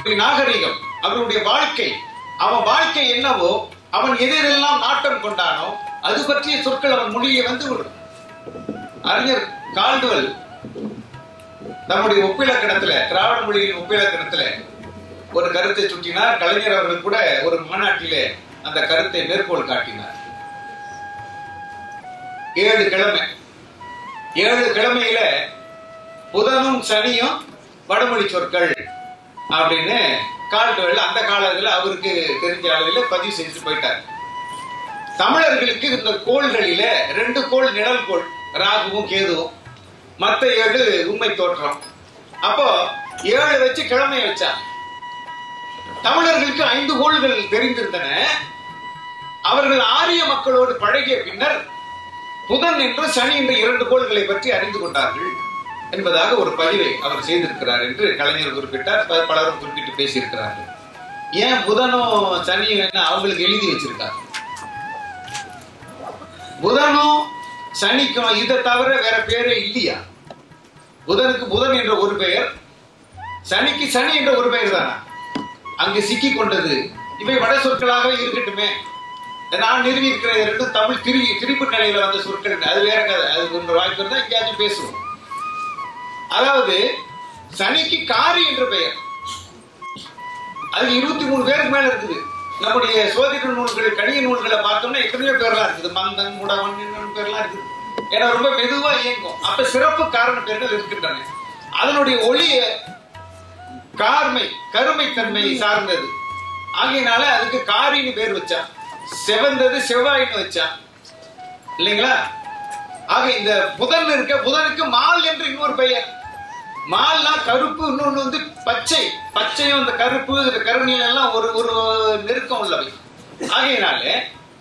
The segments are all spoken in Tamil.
நாகரிகம் அவருடைய வாழ்க்கை அவன் வாழ்க்கை என்னவோ அவன் எதிரெல்லாம் நாட்டம் கொண்டானோ அது பற்றிய சொற்கள் அவன் மொழியை வந்து விடும் அறிஞர் கால்டுவல் நம்முடைய ஒப்பிலக்கணத்துல திராவிட மொழியின் ஒப்பிலக்கணத்துல ஒரு கருத்தை சுட்டினார் கலைஞர் அவர்கள் கூட ஒரு மாநாட்டிலே அந்த கருத்தை மேற்கோள் காட்டினார் ஏழு கிழமை ஏழு கிழமையில புதனும் சனியும் வடமொழி சொற்கள் அப்படின்னு கால்டுவெல் அந்த காலத்துல அவருக்கு தெரிஞ்ச அளவில் பதிவு செஞ்சு போயிட்டார் தமிழர்களுக்கு இந்த கோள்களில ரெண்டு கோள் நிழல் கோள் ராகுவும் கேதுவும் மத்த ஏழு உண்மை தோற்றம் அப்போ ஏழு வச்சு கிழமை வச்சா தமிழர்களுக்கு ஐந்து கோள்கள் தெரிந்திருந்தன அவர்கள் ஆரிய மக்களோடு பழகிய பின்னர் புதன் என்று சனி என்ற இரண்டு கோள்களை பற்றி அறிந்து கொண்டார்கள் என்பதாக ஒரு பதிவை அவர் செய்திருக்கிறார் என்று கலைஞர் குறிப்பிட்டார் ப- பலரும் குறிப்பிட்டு பேசியிருக்கிறார்கள் ஏன் புதனும் சனியும் என்ன அவங்களுக்கு எழுதி வச்சிருக்காங்க புதனும் சனிக்கும் இதை தவிர வேற பேரே இல்லையா புதனுக்கு புதன் என்ற ஒரு பெயர் சனிக்கு சனி என்ற ஒரு பெயர் தானா அங்கு சிக்கி கொண்டது இவை வட சொற்களாக இருக்கட்டுமே நான் நிறுவி இருக்கிற ரெண்டும் தமிழ் திரி திரிப்பு நிலையில வந்த சொற்கள் அது வேற கதை அது ஒன்று வாய்ப்பு இருந்தா எங்கேயாச்சும் பேசுவோம் அதாவது சனிக்கு காரி என்ற பெயர் அது இருபத்தி மூணு பேருக்கு மேல இருக்குது நம்முடைய சோதிட நூல்கள் கணிய நூல்களை பார்த்தோம்னா எத்தனையோ பேர்லாம் இருக்குது மந்தன் முடவன் இன்னொரு பேர்லாம் இருக்குது ஏன்னா ரொம்ப மெதுவா இயங்கும் அப்ப சிறப்பு காரண பேர்கள் இருக்கின்றன அதனுடைய ஒளிய கார்மை கருமைத்தன்மை சார்ந்தது ஆகையினால அதுக்கு காரின்னு பேர் வச்சான் செவந்தது செவ்வாயின்னு வச்சான் இல்லைங்களா ஆக இந்த புதன் இருக்க புதனுக்கு மால் என்று இன்னொரு பெயர் மால்னா கருப்பு இன்னொன்னு வந்து பச்சை பச்சையும் இந்த கருப்பு இந்த கருணியம் எல்லாம் ஒரு ஒரு நெருக்கம் உள்ளவை ஆகையினாலே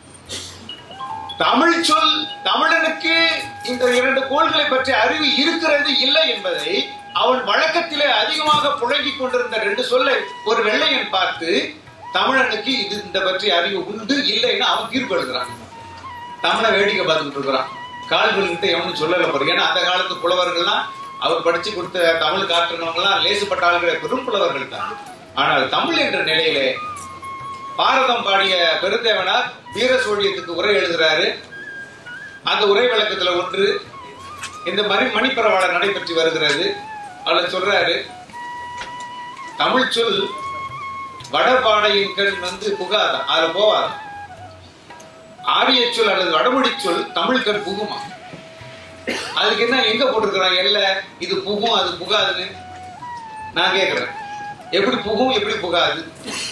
தமிழ் சொல் தமிழனுக்கு இந்த இரண்டு கோள்களை பற்றி அறிவு இருக்கிறது இல்லை என்பதை அவன் வழக்கத்திலே அதிகமாக புழங்கிக் கொண்டிருந்த ரெண்டு சொல்லை ஒரு வெள்ளையன் பார்த்து தமிழனுக்கு இது இந்த பற்றி அறிவு உண்டு இல்லைன்னு அவன் தீர்ப்பு எழுதுறான் தமிழை வேடிக்கை பார்த்துக்கிட்டு இருக்கிறான் கால்கள்கிட்ட எவனும் சொல்லல பாரு ஏன்னா அந்த காலத்து புலவர்கள்லாம் அவர் படிச்சு கொடுத்த தமிழ் காட்டுறவங்கலாம் லேசுப்பட்ட ஆளுகளை பெரும் புலவர்கள் தான் ஆனால் தமிழ் என்ற நிலையிலே பாரதம் பாடிய பெருந்தேவனார் வீர சோழியத்துக்கு உரை எழுதுறாரு அந்த உரை விளக்கத்துல ஒன்று இந்த மணி மணிப்பரவாளர் நடைபெற்று வருகிறது அதுல சொல்றாரு தமிழ் சொல் வடபாடையின் கண் வந்து புகாதான் அதுல போவாதான் ஆரிய சொல் அல்லது வடமொழி சொல் தமிழ் கண் புகுமா அதுக்கு என்ன எங்க போட்டிருக்கிறான் எல்ல இது புகும் அது புகாதுன்னு நான் கேக்குறேன் எப்படி புகும் எப்படி புகாது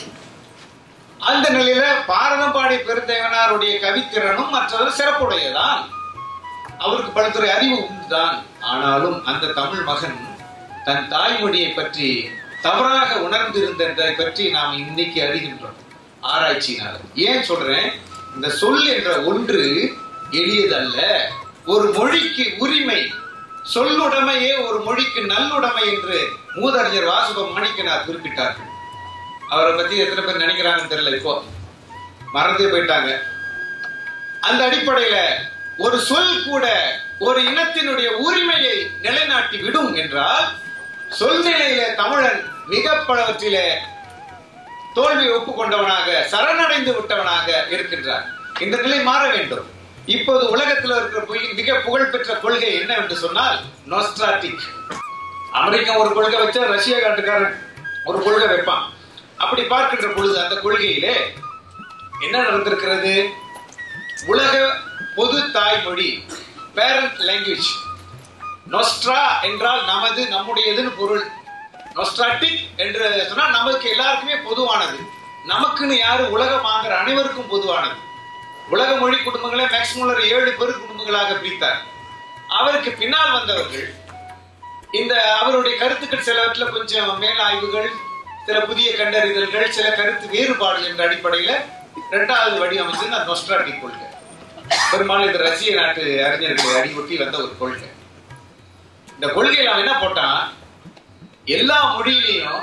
அந்த நிலையில பாரதம் பாடி பெருந்தேவனாருடைய கவித்திறனும் மற்றதும் சிறப்புடையதான் அவருக்கு பலத்துறை அறிவு உண்டுதான் ஆனாலும் அந்த தமிழ் மகன் தன் தாய்மொழியை பற்றி தவறாக உணர்ந்திருந்ததை பற்றி நாம் இன்னைக்கு அறிகின்றோம் ஆராய்ச்சியினால ஏன் சொல்றேன் இந்த சொல் என்ற ஒன்று எளியதல்ல ஒரு மொழிக்கு உரிமை சொல்லுடைமையே ஒரு மொழிக்கு நல்லுடைமை என்று மூதறிஞர் வாசுப மாணிக்கனார் குறிப்பிட்டார்கள் அவரை பத்தி எத்தனை பேர் நினைக்கிறாங்கன்னு தெரியல இப்போ மறந்தே போயிட்டாங்க அந்த அடிப்படையில ஒரு சொல் கூட ஒரு இனத்தினுடைய உரிமையை நிலைநாட்டி விடும் என்றால் சொல்நிலையில தமிழன் மிக பலவற்றிலே தோல்வியை ஒப்புக்கொண்டவனாக சரணடைந்து விட்டவனாக இருக்கின்றார் இந்த நிலை மாற வேண்டும் இப்போது உலகத்தில் இருக்கிற புகழ்- மிக புகழ்பெற்ற கொள்கை என்ன என்று சொன்னால் நோஸ்ட்ராட்டிக் அமெரிக்கா ஒரு கொள்கை வச்சா ரஷ்ய காட்டுக்காரன் ஒரு கொள்கை வைப்பான் அப்படி பார்க்கின்ற பொழுது அந்த கொள்கையிலே என்ன நடந்திருக்கிறது உலக பொது தாய்மொழி பேரண்ட் லாங்குவேஜ் நொஸ்ட்ரா என்றால் நமது நம்முடையதுன்னு பொருள் நொஸ்ட்ராட்டிக் என்று சொன்னால் நமக்கு எல்லாருக்குமே பொதுவானது நமக்குன்னு யாரு உலக மாந்தர் அனைவருக்கும் பொதுவானது உலக மொழி குடும்பங்களை மேக்ஸ் முல்லர் ஏழு பெரு குடும்பங்களாக பிரித்தார் அவருக்கு பின்னால் வந்தவர்கள் இந்த அவருடைய கருத்துக்கள் சிலவற்றில் கொஞ்சம் மேலாய்வுகள் சில புதிய கண்டறிதல்கள் சில கருத்து வேறுபாடுகள் என்ற அடிப்படையில இரண்டாவது வடிவமைச்சு அந்த நொஸ்ட்ராட்டிக் கொள்கை பெரும்பாலும் இது ரஷ்ய நாட்டு அறிஞர்களை அடிபொட்டி வந்த ஒரு கொள்கை இந்த கொள்கையில அவன் என்ன போட்டான் எல்லா மொழியிலையும்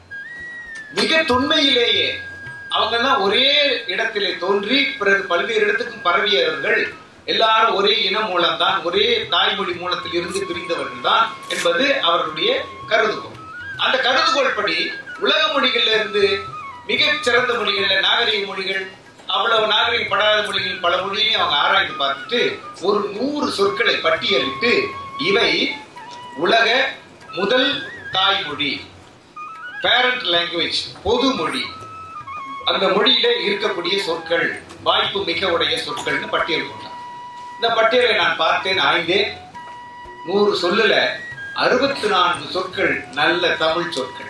மிக தொன்மையிலேயே அவங்க எல்லாம் ஒரே இடத்திலே தோன்றி பிறகு பல்வேறு இடத்துக்கும் பரவியவர்கள் எல்லாரும் ஒரே இன மூலம்தான் ஒரே தாய்மொழி மூலத்தில் இருந்து பிரிந்தவர்கள் தான் என்பது அவர்களுடைய கருதுகோள் அந்த கருதுகோள் படி உலக மொழிகள்ல இருந்து மிகச் சிறந்த மொழிகள்ல நாகரிக மொழிகள் அவ்வளவு நாகரிகப்படாத மொழிகள் பல மொழியையும் அவங்க ஆராய்ந்து பார்த்துட்டு ஒரு நூறு சொற்களை பட்டியலிட்டு இவை உலக முதல் தாய்மொழி பேரண்ட் லாங்குவேஜ் பொது மொழி அந்த மொழியில இருக்கக்கூடிய சொற்கள் வாய்ப்பு மிக உடைய சொற்கள்னு பட்டியல் போட்டான் இந்த பட்டியலை நான் பார்த்தேன் ஆய்ந்தேன் நூறு சொல்லுல அறுபத்தி நான்கு சொற்கள் நல்ல தமிழ் சொற்கள்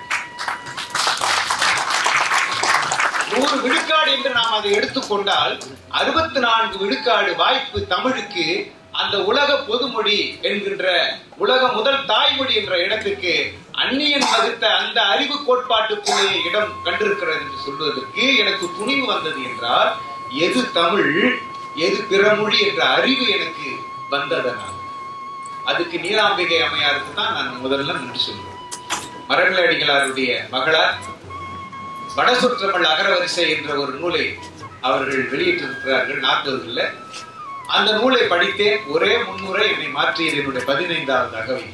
நூறு விழுக்காடு என்று நாம் அதை எடுத்துக்கொண்டால் அறுபத்தி நான்கு விழுக்காடு வாய்ப்பு தமிழுக்கு அந்த உலக பொதுமொழி என்கின்ற உலக முதல் தாய்மொழி என்ற இடத்துக்கு அந்நியன் வகுத்த அந்த அறிவு கோட்பாட்டுக்குள்ளே இடம் கண்டிருக்கிறது என்று சொல்வதற்கு எனக்கு துணிவு வந்தது என்றால் எது தமிழ் எது பிறமொழி என்ற அறிவு எனக்கு வந்ததனால் அதுக்கு நீலாம்பிகை அம்மையாருக்கு தான் நான் முதல்ல நன்றி சொல்லுவேன் மரங்கள அடிகளாருடைய மகளார் வடசுற்றமிழ் அகரவரிசை என்ற ஒரு நூலை அவர்கள் வெளியிட்டிருக்கிறார்கள் நாற்பதுல அந்த நூலை படித்தேன் ஒரே முன்னுரை என்னை மாற்றியது என்னுடைய பதினைந்தாவது அகவை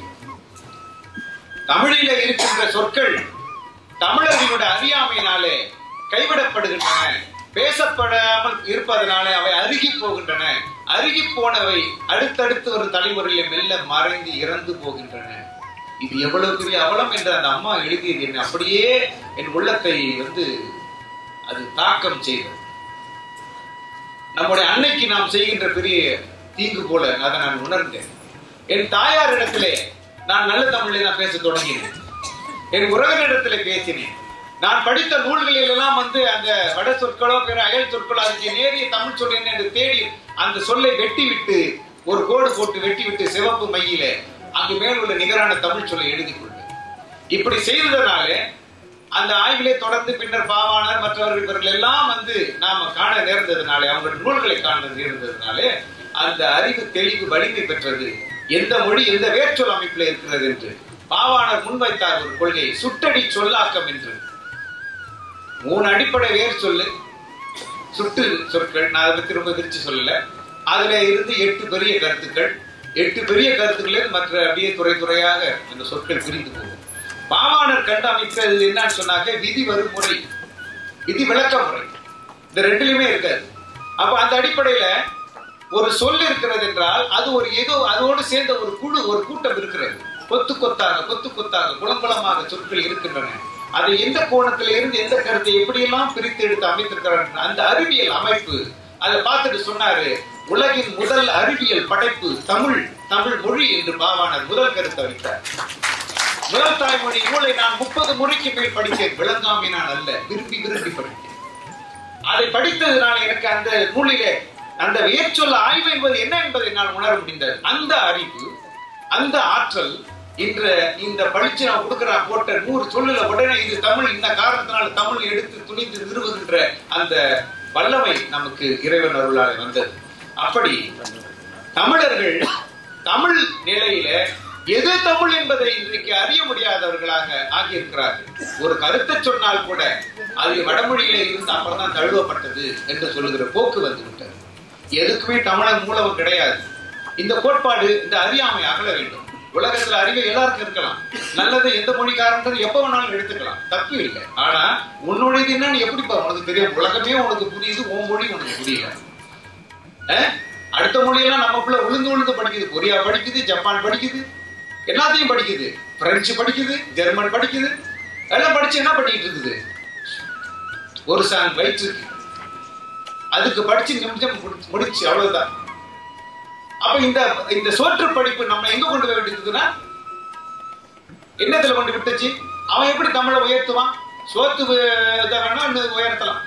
தமிழில இருக்கின்ற சொற்கள் தமிழர்களுடைய அறியாமையினாலே கைவிடப்படுகின்றன பேசப்படாமல் இருப்பதனாலே அவை அருகி போகின்றன அருகி போனவை அடுத்தடுத்து ஒரு தலைமுறையில மெல்ல மறைந்து இறந்து போகின்றன இது எவ்வளவு பெரிய அவலம் என்று அந்த அம்மா எழுதியது என்ன அப்படியே என் உள்ளத்தை வந்து அது தாக்கம் செய்தது நம்முடைய அன்னைக்கு நாம் செய்கின்ற பெரிய தீங்கு போல அதை நான் உணர்ந்தேன் என் தாயாரிடத்திலே நான் நல்ல தமிழில் நான் பேச தொடங்கினேன் என் உறவினரிடத்திலே பேசினேன் நான் படித்த நூல்களில் எல்லாம் வந்து அந்த வட சொற்களோ பிற அயல் சொற்களோ அதுக்கு நேரிய தமிழ் சொல் என்ன என்று தேடி அந்த சொல்லை வெட்டி விட்டு ஒரு கோடு போட்டு வெட்டி விட்டு சிவப்பு மையில அங்கு மேல் உள்ள நிகரான தமிழ் சொல்லை எழுதி கொள்வேன் இப்படி செய்ததனால அந்த ஆய்விலே தொடர்ந்து பின்னர் பாவாணர் மற்றவர்கள் இவர்கள் எல்லாம் வந்து நாம காண நேர்ந்ததுனாலே அவங்களுடைய நூல்களை காண நேர்ந்ததுனாலே அந்த அறிவு தெளிவு வலிமை பெற்றது எந்த மொழி எந்த வேர்ச்சொல் அமைப்பில் இருக்கிறது என்று பாவாணர் முன்வைத்தார் ஒரு கொள்கை சுட்டடி சொல்லாக்கம் என்று மூணு அடிப்படை வேர் சொல்லு சுட்டு சொற்கள் நான் அதை திரும்ப விரிச்சு சொல்லல அதுல இருந்து எட்டு பெரிய கருத்துக்கள் எட்டு பெரிய கருத்துக்களே மற்ற அப்படியே துறை துறையாக அந்த சொற்கள் பிரிந்து போகும் பாவாணர் கண்டமைத்தது என்னன்னு சொன்னாக்க விதி வரும் முறை விதி விளக்க முறை இந்த ரெண்டுலயுமே இருக்காது அப்ப அந்த அடிப்படையில ஒரு சொல் இருக்கிறது என்றால் அது ஒரு ஏதோ அதோடு சேர்ந்த ஒரு குழு ஒரு கூட்டம் இருக்கிறது கொத்து கொத்தாக கொத்து கொத்தாக குளங்குளமாக சொற்கள் இருக்கின்றன அதை எந்த கோணத்துல இருந்து எந்த கருத்தை எப்படியெல்லாம் பிரித்து எடுத்து அமைத்திருக்கிறார் அந்த அறிவியல் அமைப்பு அதை பார்த்துட்டு சொன்னாரு உலகின் முதல் அறிவியல் படைப்பு தமிழ் தமிழ் மொழி என்று பாவாணர் முதல் கருத்தை வைத்தார் முதல் தாய்மொழி நூலை நான் முப்பது முறைக்கு மேல் படித்தேன் விளங்காமை நான் அல்ல விரும்பி விரும்பி படித்தேன் அதை படித்ததுனால் எனக்கு அந்த நூலிலே அந்த வேர்ச்சொல்ல ஆய்வு என்பது என்ன என்பதை நான் உணர முடிந்தது அந்த அறிவு அந்த ஆற்றல் இன்று இந்த பளிச்சு நான் கொடுக்கிற போட்ட நூறு சொல்லுல உடனே இது தமிழ் இந்த காரணத்தினால தமிழ் எடுத்து துணிந்து நிறுவுகின்ற அந்த வல்லமை நமக்கு இறைவன் அருளால் வந்தது அப்படி தமிழர்கள் தமிழ் நிலையில எது தமிழ் என்பதை இன்றைக்கு அறிய முடியாதவர்களாக ஆகியிருக்கிறார்கள் ஒரு கருத்தை சொன்னால் கூட அது வடமொழியில இருந்து அப்புறம் தான் தழுவப்பட்டது என்று சொல்லுகிற போக்கு வந்து விட்டது எதுக்குமே தமிழன் மூலம் கிடையாது இந்த கோட்பாடு இந்த அறியாமை அகல வேண்டும் உலகத்துல அறிவு எல்லாருக்கும் இருக்கலாம் நல்லது எந்த மொழிக்காரன்றது எப்ப வேணாலும் எடுத்துக்கலாம் தப்பு இல்லை ஆனா உன்னுடையது என்னன்னு எப்படிப்பா உனக்கு தெரியும் உலகமே உனக்கு புரியுது உன் மொழி உனக்கு புரியல அஹ்? அடுத்த மொழியெல்லாம் நம்ம பிள்ளை உளுந்து உளுந்து படிக்குது கொரியா படிக்குது ஜப்பான் படிக்குது எல்லாத்தையும் படிக்குது பிரெஞ்சு படிக்குது ஜெர்மன் படிக்குது எல்லாம் படிச்சு என்ன பண்ணிட்டு இருக்குது ஒரு சாங் வயிற்றுக்கு அதுக்கு படிச்சு நிமிஷம் முடி- முடிச்சு அவ்வளவுதான் அப்ப இந்த இந்த சோற்று படிப்பு நம்ம எங்க கொண்டு போய் விட்டுருக்குன்னா என்னத்துல கொண்டு விட்டுச்சு அவன் எப்படி தமிழை உயர்த்துவான் சோத்து வு- இதை வேணா இன்னும் உயர்த்தலாம்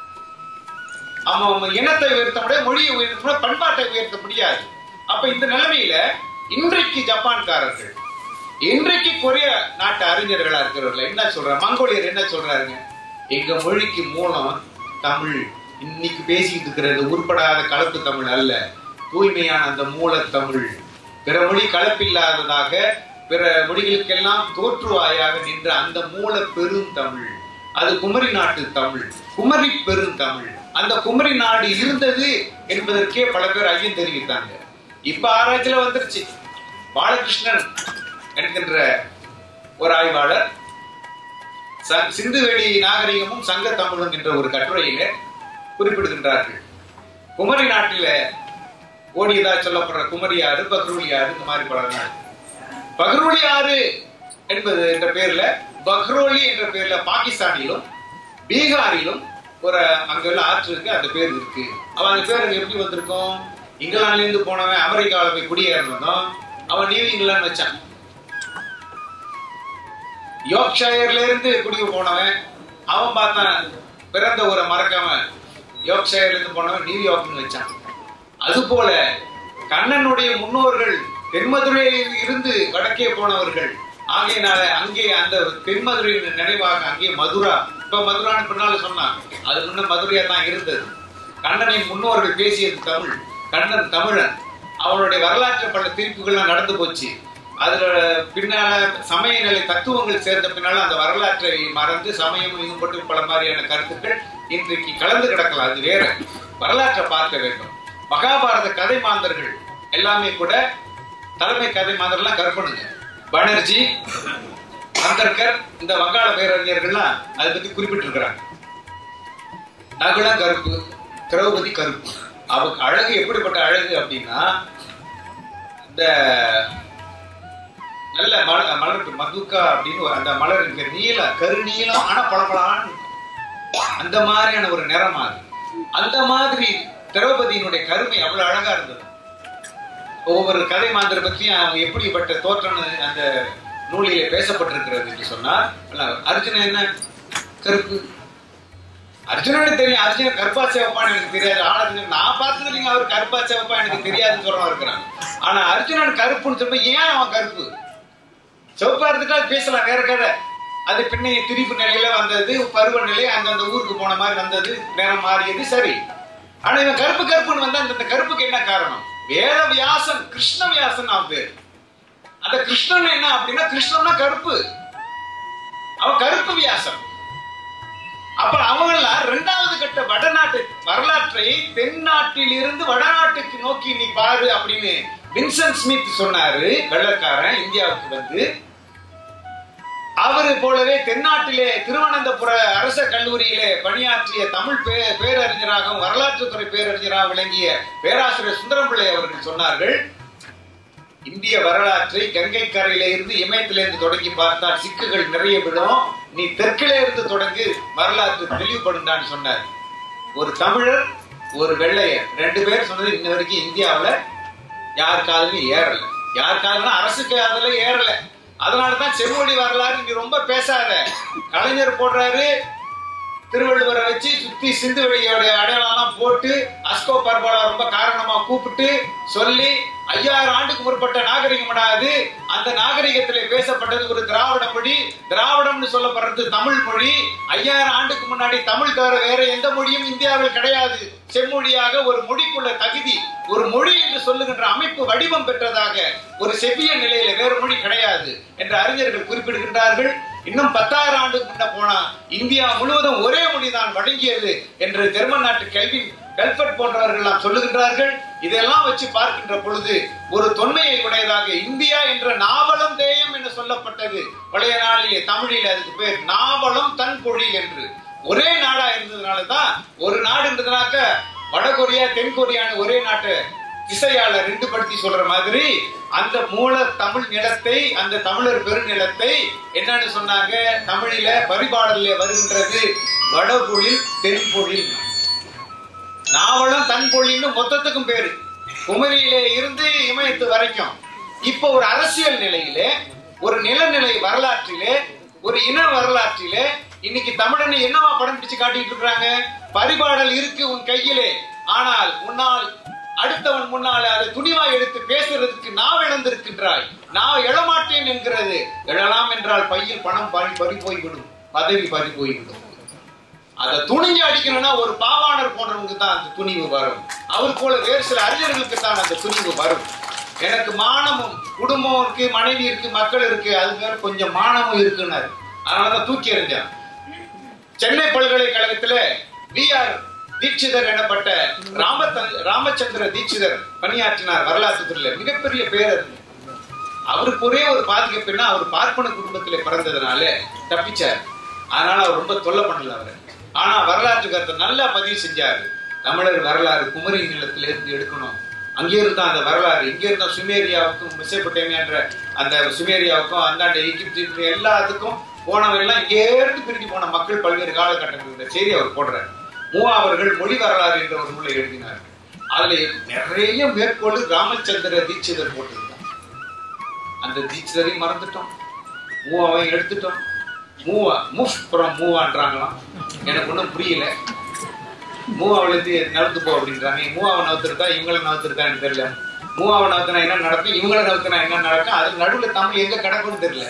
அவன் அவன் இனத்தை உயர்த்த முடியாது மொழியை உயர்த்த முடியாது பண்பாட்டை உயர்த்த முடியாது அப்ப இந்த நிலைமையில இன்றைக்கு ஜப்பான்காரர்கள் இன்றைக்கு கொரிய நாட்டு அறிஞர்களா இருக்கிறவர்கள் என்ன சொல்றாங்க மங்கோலியர் என்ன சொல்றாருங்க எங்க மொழிக்கு மூலம் தமிழ் இன்னைக்கு பேசிட்டு இருக்கிற இந்த உருப்படாத கலப்பு தமிழ் அல்ல தூய்மையான அந்த மூலத்தமிழ் பிற மொழி கலப்பில்லாததாக பிற மொழிகளுக்கெல்லாம் தோற்றுவாயாக நின்ற அந்த மூல பெருந்தமிழ் அது குமரி நாட்டு தமிழ் குமரி பெருந்தமிழ் அந்த குமரி நாடு இருந்தது என்பதற்கே பல பேர் ஐயம் தெரிவித்தாங்க இப்ப ஆராய்ச்சியில வந்துருச்சு பாலகிருஷ்ணன் என்கின்ற ஒரு ஆய்வாளர் ச- சிந்துவெளி நாகரிகமும் சங்க தமிழும் என்ற ஒரு கட்டுரையில குறிப்பிடுகின்றார்கள் குமரி நாட்டில ஓடியதா சொல்லப்படுற குமரி ஆறு பக்ரூலி ஆறு இந்த மாதிரி பல நாள் பக்ரூலி ஆறு என்பது என்ற பேர்ல பக்ரோலி என்ற பேர்ல பாகிஸ்தானிலும் பீகாரிலும் ஒரு அங்குள்ள ஆற்று இருக்கு அந்த பேர் இருக்கு அவன் அந்த பேர் அங்க எப்படி வந்திருக்கும் இங்கிலாந்துல இருந்து போனவன் அமெரிக்காவில போய் குடியேறினதும் அவன் நியூ இங்கிலாந்து வச்சான் யோர்க்ஷயர்ல இருந்து குடி போனவன் அவன் பார்த்தான் பிறந்த ஊரை மறக்காம யோர்க்ஷயர்ல இருந்து போனவன் நியூயார்க்னு வச்சான் அது போல கண்ணனுடைய முன்னோர்கள் தென்மதுரையில் இருந்து வடக்கே போனவர்கள் ஆகையினால அங்கே அந்த தென்மதுரையின் நினைவாக அங்கே மதுரா இப்ப மதுரான்னு பின்னால சொன்னான் அது முன்ன மதுரையா தான் இருந்தது கண்ணனின் முன்னோர்கள் பேசியது தமிழ் கண்ணன் தமிழன் அவனுடைய வரலாற்று பல தீர்ப்புகள்லாம் நடந்து போச்சு அதுல பின்னால சமய நிலை தத்துவங்கள் சேர்ந்த பின்னால அந்த வரலாற்றை மறந்து சமயம் இது மட்டும் பல மாதிரியான கருத்துக்கள் இன்றைக்கு கலந்து கிடக்கலாம் அது வேற வரலாற்றை பார்க்க வேண்டும் மகாபாரத கதை மாந்தர்கள் எல்லாமே கூட தலைமை கதை மாந்தர்லாம் கற்பனுங்க பானர்ஜி அம்பேத்கர் இந்த வங்காள பேரறிஞர்கள்லாம் அதை பத்தி குறிப்பிட்டிருக்கிறாங்க நகுலா கருப்பு திரௌபதி கருப்பு அவ அழகு எப்படிப்பட்ட அழகு அப்படின்னா இந்த நல்ல மலர் மலர் மதுக்கா அப்படின்னு ஒரு அந்த மலர் இருக்கு நீல கருநீலம் ஆனா பளபளன்னு இருக்கும். அந்த மாதிரியான ஒரு நிறமா அது அந்த மாதிரி திரௌபதியினுடைய கருமை அவ்வளவு அழகா இருந்தது ஒவ்வொரு கதை மாந்தரை பற்றியும் அவங்க எப்படிப்பட்ட தோற்றம்னு அந்த நூலிலே பேசப்பட்டிருக்கிறது என்று சொன்னார் அர்ஜுனன் என்ன கருப்பு அர்ஜுனனுக்கு தெரியும் அர்ஜுனன் கருப்பா சேவப்பான்னு எனக்கு தெரியாது ஆனா நான் பார்த்தது இல்லைங்க அவர் கருப்பா சேவப்பா எனக்கு தெரியாதுன்னு சொல்றவன் இருக்கிறான் ஆனா அர்ஜுனன் கருப்புன்னு சொல்ல ஏன் அவன் கருப்பு சிவப்பா இருந்துட்டா அது பேசலாம் வேற கதை அது பின்னைய திரிப்பு நிலையில வந்தது பருவநிலை அந்தந்த ஊருக்கு போன மாதிரி வந்தது நேரம் மாறியது சரி ஆனா இவன் கருப்பு கருப்புன்னு வந்தா அந்த கருப்புக்கு என்ன காரணம் வேத வியாசன் கிருஷ்ண வியாசன் அவன் பேர் அந்த கிருஷ்ணன் என்ன அப்படின்னா கிருஷ்ணன்னா கருப்பு அவன் கருப்பு வியாசன் அப்ப அவங்கெல்லாம் இரண்டாவது கட்ட வடநாட்டு வரலாற்றை தென்னாட்டில் இருந்து வடநாட்டுக்கு நோக்கி நீ பாரு அப்படின்னு வின்சென்ட் ஸ்மித் சொன்னாரு வெள்ளக்காரன் இந்தியாவுக்கு வந்து அவரு போலவே தென்னாட்டிலே திருவனந்தபுர அரச கல்லூரியிலே பணியாற்றிய தமிழ் பே பேரறிஞராகவும் வரலாற்றுத்துறை பேரறிஞராக விளங்கிய பேராசிரியர் சுந்தரம் பிள்ளை அவர்கள் சொன்னார்கள் இந்திய வரலாற்றை கங்கை கரையில இருந்து இமயத்திலிருந்து தொடங்கி பார்த்தால் சிக்குகள் நிறைய விடும் நீ தெற்கிலே இருந்து தொடங்கி வரலாற்று தெளிவுபடுண்டான்னு சொன்னார் ஒரு தமிழர் ஒரு வெள்ளையர் ரெண்டு பேர் சொன்னது இன்ன வரைக்கும் இந்தியாவுல யார் காதலையும் ஏறல யார் காதலும் அரசு காதல ஏறல அதனாலதான் செம்மொழி வரலாறு நீங்க ரொம்ப பேசாத கலைஞர் போடுறாரு திருவள்ளுவரை வச்சு சுத்தி சிந்து வெளியோட அடையாளம்லாம் போட்டு அஸ்கோ பர்பாலா ரொம்ப காரணமா கூப்பிட்டு சொல்லி ஐயாயிரம் ஆண்டுக்கு முற்பட்ட நாகரிகம் அது அந்த நாகரிகத்திலே பேசப்பட்டது ஒரு திராவிட மொழி திராவிடம்னு சொல்லப்படுறது தமிழ் மொழி ஐயாயிரம் ஆண்டுக்கு முன்னாடி தமிழ் தவிர வேற எந்த மொழியும் இந்தியாவில் கிடையாது செம்மொழியாக ஒரு மொழிக்குள்ள தகுதி ஒரு மொழி என்று சொல்லுகின்ற அமைப்பு வடிவம் பெற்றதாக ஒரு செவ்விய நிலையில வேறு மொழி கிடையாது என்று அறிஞர்கள் குறிப்பிடுகின்றார்கள் இன்னும் பத்தாயிரம் ஆண்டுக்கு முன்ன போனா இந்தியா முழுவதும் ஒரே மொழிதான் வழங்கியது என்று ஜெர்மன் நாட்டு கல்வின் கல்பர்ட் போன்றவர்கள் எல்லாம் சொல்லுகின்றார்கள் இதெல்லாம் வச்சு பார்க்கின்ற பொழுது ஒரு தொன்மையை உடையதாக இந்தியா என்ற நாவலம் தேயம் என்று சொல்லப்பட்டது பழைய நாளிலே தமிழில் அதுக்கு பேர் நாவலம் தன் பொழில் என்று ஒரே நாடா இருந்ததுனால தான் ஒரு நாடுன்றதுனாக்க வடகொரியா தென் கொரியான்னு ஒரே நாட்டு திசையால ரெண்டு படுத்தி சொல்ற மாதிரி அந்த மூல தமிழ் நிலத்தை அந்த தமிழர் பெருநிலத்தை என்னன்னு சொன்னாங்க தமிழில பரிபாடல்ல வருகின்றது வடபொழில் தென்பொழில் நாவலம் தன்பொழின்னு மொத்தத்துக்கும் பேரு குமரியிலே இருந்து இமயத்து வரைக்கும் இப்போ ஒரு அரசியல் நிலையிலே ஒரு நிலநிலை வரலாற்றிலே ஒரு இன வரலாற்றிலே இன்னைக்கு தமிழனை என்னவா படம் பிடிச்சு காட்டிட்டு இருக்காங்க பரிபாடல் இருக்கு உன் கையிலே ஆனால் உன்னால் அடுத்தவன் முன்னால அதை துணிவா எடுத்து பேசுறதுக்கு நான் இழந்திருக்கின்றாய் நான் எழமாட்டேன் என்கிறது எழலாம் என்றால் பையில் பணம் பறி பறி போய்விடும் பதவி பறி போய்விடும் அதை துணிஞ்சு அடிக்கணும்னா ஒரு பாவாணர் போன்றவங்க தான் அந்த துணிவு வரும் அவர் போல வேறு சில அறிஞர்களுக்கு தான் அந்த துணிவு வரும் எனக்கு மானமும் குடும்பம் இருக்கு மனைவி இருக்கு மக்கள் இருக்கு அது பேர் கொஞ்சம் மானமும் இருக்குன்னாரு அதனாலதான் தூக்கி எறிஞ்சான் சென்னை பல்கலைக்கழகத்துல வி ஆர் தீட்சிதர் எனப்பட்ட ராமத்தன் ராமச்சந்திர தீட்சிதர் பணியாற்றினார் வரலாற்று துறையில மிகப்பெரிய பேரறிஞர் அவருக்கு ஒரே ஒரு பாதிக்கப்பெண்ணா அவர் பார்ப்பன குடும்பத்திலே பிறந்ததுனால தப்பிச்சார் அதனால அவர் ரொம்ப தொல்லை பண்ணல அவர் ஆனா வரலாற்று கருத்தை நல்லா பதிவு செஞ்சாரு தமிழர் வரலாறு குமரி நிலத்தில இருந்து எடுக்கணும் அங்கே இருந்தா அந்த வரலாறு இங்கே இருந்த சுமேரியாவுக்கும் மெசபட்டேமியான்ற அந்த சுமேரியாவுக்கும் அந்தாண்ட ஈஜிப்து எல்லாத்துக்கும் போனவங்க எல்லாம் இங்கே இருந்து பிரிஞ்சு போன மக்கள் பல்வேறு காலகட்டங்கள் இந்த செய்தி அவர் போடுறாரு மூவா அவர்கள் மொழி வரலாறு என்ற ஒரு நூலை எழுதினார் அதுல நிறைய மேற்கோள் ராமச்சந்திர தீட்சிதர் போட்டிருந்தார் அந்த தீட்சிதரையும் மறந்துட்டோம் மூவாவையும் எடுத்துட்டோம் மூவா முஃப் புறம் மூவான்றாங்களாம் எனக்கு ஒன்றும் புரியல மூவாவில இருந்து நகர்த்து போ அப்படின்றாங்க மூவாவை நகர்த்துருக்கா இவங்களை நகர்த்துருக்கா எனக்கு தெரியல மூவாவை நகர்த்தினா என்ன நடக்கும் இவங்களை நகர்த்தினா என்ன நடக்கும் அது நடுவுல தமிழ் எங்க கிடக்கும்னு தெரியல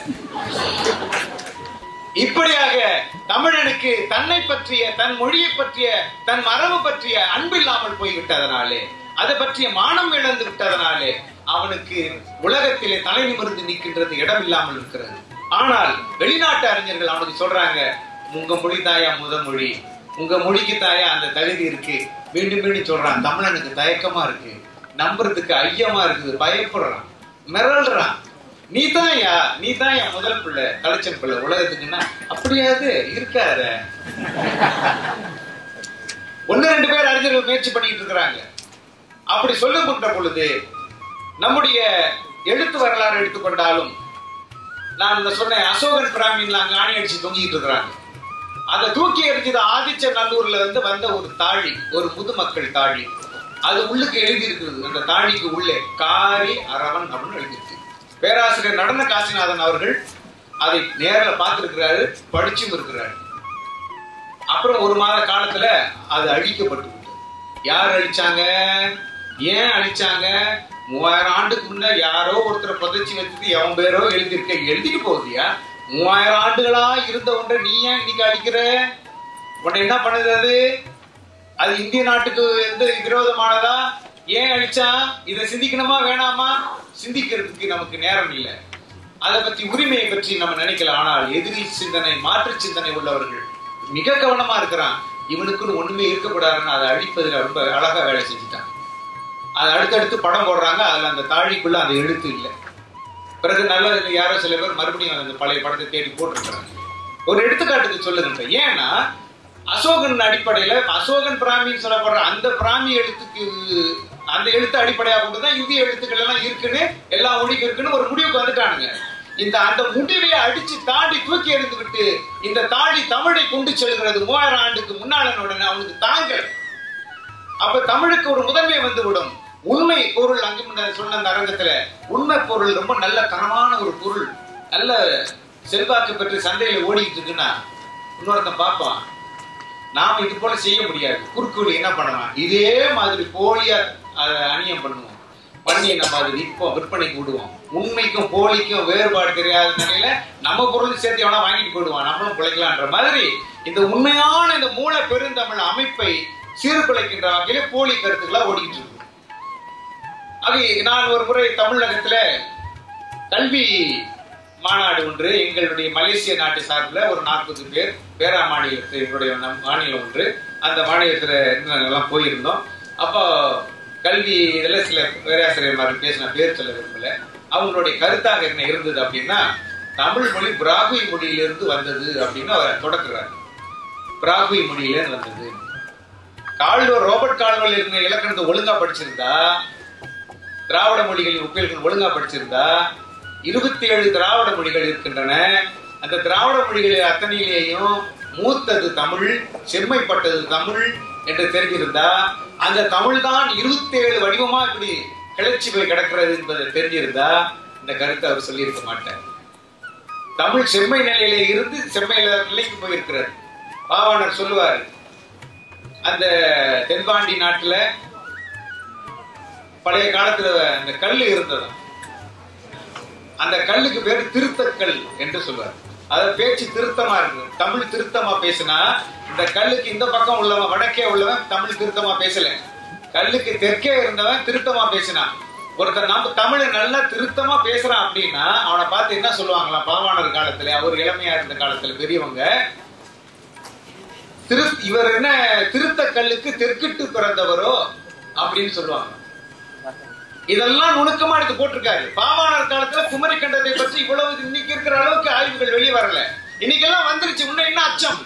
இப்படியாக தமிழனுக்கு தன்னை பற்றிய தன் மொழியை பற்றிய தன் மரபு பற்றிய அன்பில்லாமல் போய்விட்டதனாலே அதை பற்றிய மானம் இழந்து விட்டதனாலே அவனுக்கு உலகத்திலே தலை நிமிர்ந்து நிற்கின்றது இடம் இல்லாமல் இருக்கிறது ஆனால் வெளிநாட்டு அறிஞர்கள் அவனுக்கு சொல்றாங்க உங்க மொழி தாயா முத மொழி உங்க மொழிக்கு தாயா அந்த தகுதி இருக்கு மீண்டும் மீண்டும் சொல்றான் தமிழனுக்கு தயக்கமா இருக்கு நம்புறதுக்கு ஐயமா இருக்குது பயப்படுறான் மிரள்றான் நீ தான்யா நீ தான் என் முதல் பிள்ளை தலைச்சன் பிள்ளை உலகத்துக்குன்னா அப்படியாது இருக்காத ஒன்னு ரெண்டு பேர் அறிஞர்கள் முயற்சி பண்ணிட்டு இருக்கிறாங்க அப்படி சொல்லுகின்ற பொழுது நம்முடைய எழுத்து வரலாறு எடுத்துக்கொண்டாலும் நான் இந்த சொன்னேன் அசோகன் பிராமின்ல அங்க ஆணி அடிச்சு தொங்கிட்டு இருக்கிறாங்க அதை தூக்கி எறிஞ்சது ஆதிச்ச நல்லூர்ல இருந்து வந்த ஒரு தாழி ஒரு முதுமக்கள் தாழி அது உள்ளுக்கு எழுதி இருக்குது அந்த தாழிக்கு உள்ளே காரி அரவன் அப்படின்னு எழுதியிருக்கு பேராசிரியர் நடன காசிநாதன் அவர்கள் அதை நேரில் பார்த்திருக்கிறாரு படிச்சும் இருக்கிறாரு அப்புறம் ஒரு மாத காலத்துல அது அழிக்கப்பட்டு விட்டது யார் அழிச்சாங்க ஏன் அழிச்சாங்க மூவாயிரம் ஆண்டுக்கு முன்ன யாரோ ஒருத்தரை புதைச்சி வச்சுட்டு எவன் பேரோ எழுதியிருக்க எழுதிட்டு போகுதியா மூவாயிரம் ஆண்டுகளா இருந்த ஒன்றை நீ ஏன் இன்னைக்கு அழிக்கிற உன்னை என்ன பண்ணுது அது அது இந்திய நாட்டுக்கு எந்த விரோதமானதா ஏன் அழிச்சா இதை சிந்திக்கணுமா வேணாமா சிந்திக்கிறதுக்கு நமக்கு நேரம் இல்லை அதை பற்றி உரிமையை பற்றி நம்ம நினைக்கல ஆனால் எதிரி சிந்தனை மாற்று சிந்தனை உள்ளவர்கள் மிக கவனமா இருக்கிறான் இவனுக்குன்னு ஒண்ணுமே இருக்கக்கூடாதுன்னு அதை அழிப்பதுல ரொம்ப அழகா வேலை செஞ்சுட்டான் அதை அடுத்தடுத்து படம் போடுறாங்க அதுல அந்த தாழிக்குள்ள அந்த எழுத்து இல்லை பிறகு நல்ல யாரோ சில பேர் மறுபடியும் அந்த பழைய படத்தை தேடி போட்டிருக்கிறாங்க ஒரு எடுத்துக்காட்டுக்கு சொல்லுங்க ஏன்னா அசோகன் அடிப்படையில அசோகன் பிராமின்னு சொல்லப்படுற அந்த பிராமி எழுத்துக்கு அந்த எழுத்து அடிப்படையாக கொண்டுதான் இந்திய எழுத்துக்கள் எல்லாம் இருக்குன்னு எல்லா மொழிக்கும் இருக்குன்னு ஒரு முடிவுக்கு வந்துட்டானுங்க இந்த அந்த முடிவை அடிச்சு தாண்டி தூக்கி எறிந்துவிட்டு இந்த தாடி தமிழை கொண்டு செல்கிறது மூவாயிரம் ஆண்டுக்கு முன்னாளன் உடனே அவனுக்கு தாங்கல அப்ப தமிழுக்கு ஒரு முதன்மை வந்துவிடும் உண்மை பொருள் அங்கு முன்ன சொன்ன அந்த அரங்கத்துல உண்மை பொருள் ரொம்ப நல்ல தரமான ஒரு பொருள் நல்ல செல்வாக்கு பெற்று சந்தையில ஓடிக்கிட்டு இருக்குன்னா இன்னொருத்தன் பார்ப்பான் நாம இது போல செய்ய முடியாது குறுக்கு என்ன பண்ணலாம் இதே மாதிரி போலியா அதை அநியம் பண்ணுவோம் பண்ணி நம்ம அதை விற்போம் விற்பனைக்கு விடுவோம் உண்மைக்கும் போலிக்கும் வேறுபாடு தெரியாத நிலையில நம்ம பொருள் சேர்த்து எவனா வாங்கிட்டு போயிடுவான் நம்மளும் பிழைக்கலான்ற மாதிரி இந்த உண்மையான இந்த மூல பெருந்தமிழ் அமைப்பை சீர்குலைக்கின்ற வகையில போலி கருத்துக்களா ஓடிக்கிட்டு இருக்கு அது நான் ஒரு முறை தமிழகத்துல கல்வி மாநாடு ஒன்று எங்களுடைய மலேசிய நாட்டு சார்பில் ஒரு நாற்பது பேர் பேரா மாநிலத்தில் எங்களுடைய மாநிலம் ஒன்று அந்த மாநிலத்தில் எல்லாம் போயிருந்தோம் அப்போ கல்வி இதில் சில பேராசிரியர்மார்கள் பேசின பேர் சொல்ல விரும்பல அவங்களுடைய கருத்தாக என்ன இருந்தது அப்படின்னா தமிழ் மொழி பிராகுய் மொழியிலிருந்து வந்தது அப்படின்னு அவர் தொடக்குறார் பிராகுய் மொழியிலிருந்து வந்தது கால்வர் ரோபர்ட் கால்வர் இருந்த இலக்கணத்தை ஒழுங்கா படிச்சிருந்தா திராவிட மொழிகளின் ஒப்பியல்கள் ஒழுங்கா படிச்சிருந்தா இருபத்தி ஏழு திராவிட மொழிகள் இருக்கின்றன அந்த திராவிட மொழிகளில் அத்தனையிலேயும் மூத்தது தமிழ் செம்மைப்பட்டது தமிழ் என்று தெரிஞ்சிருந்தா அந்த தமிழ் தான் இருபத்தி ஏழு வடிவமா இப்படி கிளர்ச்சி போய் கிடக்கிறது என்பதை தெரிஞ்சிருந்தா இந்த கருத்தை அவர் சொல்லியிருக்க மாட்டார் தமிழ் செம்மை நிலையில இருந்து செம்மை நிலைக்கு போயிருக்கிறார் பாவாணர் சொல்லுவார் அந்த தென்பாண்டி நாட்டுல பழைய காலத்துல அந்த கல் இருந்தது அந்த கல்லுக்கு பேர் திருத்தக்கல் என்று சொல்வார் அத பேச்சு திருத்தமா இருக்கு தமிழ் திருத்தமா பேசினா இந்த கல்லுக்கு இந்த பக்கம் உள்ளவன் வடக்கே உள்ளவன் தமிழ் திருத்தமா பேசல கல்லுக்கு தெற்கே இருந்தவன் திருத்தமா பேசினான் ஒருத்தர் நம்ம தமிழை நல்லா திருத்தமா பேசுறான் அப்படின்னா அவனை பார்த்து என்ன சொல்லுவாங்களாம் பாவாணர் காலத்துல அவர் இளமையா இருந்த காலத்துல பெரியவங்க திரு இவர் என்ன திருத்த கல்லுக்கு தெற்கிட்டு பிறந்தவரோ அப்படின்னு சொல்லுவாங்க இதெல்லாம் நுணுக்கமா எடுத்து போட்டிருக்காரு பாவாணர் காலத்துல குமரி கண்டத்தை பற்றி இவ்வளவு இன்னைக்கு இருக்கிற அளவுக்கு ஆய்வுகள் வெளியே வரல இன்னைக்கு எல்லாம் வந்துருச்சு முன்ன என்ன அச்சம்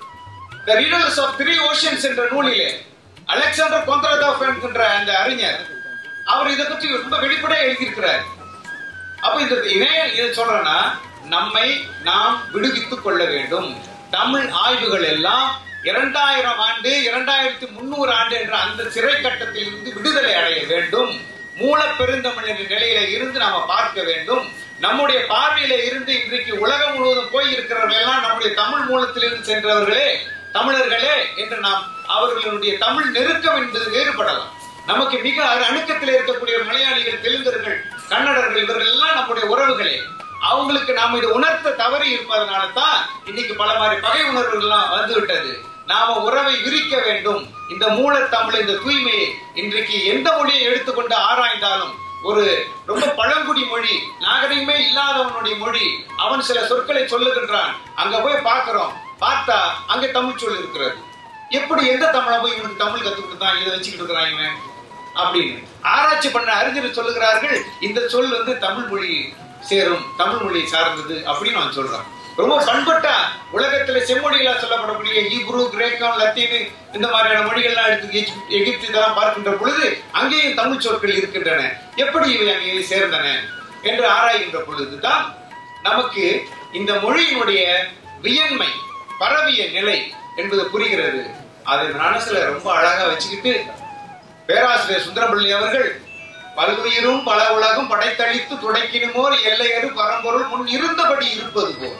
the readers of three oceans என்ற நூலிலே அலெக்சாண்டர் கொந்தரதோஃப் என்கின்ற அந்த அறிஞர் அவர் இதை பற்றி ரொம்ப வெளிப்படையா எழுதியிருக்கிறார் அப்ப இந்த இணைய இதை சொல்றேன்னா நம்மை நாம் விடுவித்துக் கொள்ள வேண்டும் தமிழ் ஆய்வுகள் எல்லாம் இரண்டாயிரம் ஆண்டு இரண்டாயிரத்தி முன்னூறு ஆண்டு என்ற அந்த சிறை கட்டத்தில் இருந்து விடுதலை அடைய வேண்டும் மூல பெருந்தமிழரின் நிலையில இருந்து நாம பார்க்க வேண்டும் நம்முடைய பார்வையில இருந்து இன்றைக்கு உலகம் முழுவதும் போய் இருக்கிறவர்கள் எல்லாம் நம்முடைய தமிழ் மூலத்திலிருந்து சென்றவர்களே தமிழர்களே என்று நாம் அவர்களுடைய தமிழ் நெருக்கம் என்பது வேறுபடலாம் நமக்கு மிக அணுக்கத்தில் இருக்கக்கூடிய மலையாளிகள் தெலுங்கர்கள் கன்னடர்கள் இவர்கள் எல்லாம் நம்முடைய உறவுகளே அவங்களுக்கு நாம் இதை உணர்த்த தவறி இருப்பதனால தான் இன்னைக்கு பல மாதிரி பகை உணர்வுகள் எல்லாம் வந்து விட்டது நாம உறவை விரிக்க வேண்டும் இந்த மூலத்தமிழ் இந்த தூய்மையை இன்றைக்கு எந்த மொழியை எடுத்துக்கொண்டு ஆராய்ந்தாலும் ஒரு ரொம்ப பழங்குடி மொழி நாகரிகமே இல்லாதவனுடைய மொழி அவன் சில சொற்களை சொல்லுகின்றான் அங்க போய் பார்க்கிறோம் பார்த்தா அங்க தமிழ் சொல் இருக்கிறது எப்படி எந்த தமிழ போய் இவனுக்கு தமிழ் கத்து கொடுத்தான் இதை வச்சுக்கிட்டு இருக்கிறான் இவன் அப்படின்னு ஆராய்ச்சி பண்ண அறிஞர் சொல்லுகிறார்கள் இந்த சொல் வந்து தமிழ் மொழி சேரும் தமிழ் மொழி சார்ந்தது அப்படின்னு அவன் சொல்றான் ரொம்ப பண்பட்ட உலகத்துல செம்மொழிகளா சொல்லப்படக்கூடிய ஹீப்ரு கிரேக்கம் லத்தீன் இந்த மாதிரியான மொழிகள்லாம் எடுத்து எகி- எகிப்து இதெல்லாம் பார்க்கின்ற பொழுது அங்கேயும் தமிழ் சொற்கள் இருக்கின்றன எப்படி இவை அங்கே சேர்ந்தன என்று ஆராய்கின்ற பொழுதுதான் நமக்கு இந்த மொழியினுடைய வியன்மை பரவிய நிலை என்பது புரிகிறது அதை மனசுல ரொம்ப அழகா வச்சுக்கிட்டு பேராசிரியர் சுந்தரபிள்ளை அவர்கள் பல்வுயிரும் பல உலகம் படைத்தளித்து துடைக்கினுமோர் எல்லையறு பரம்பொருள் முன் இருந்தபடி இருப்பது போல்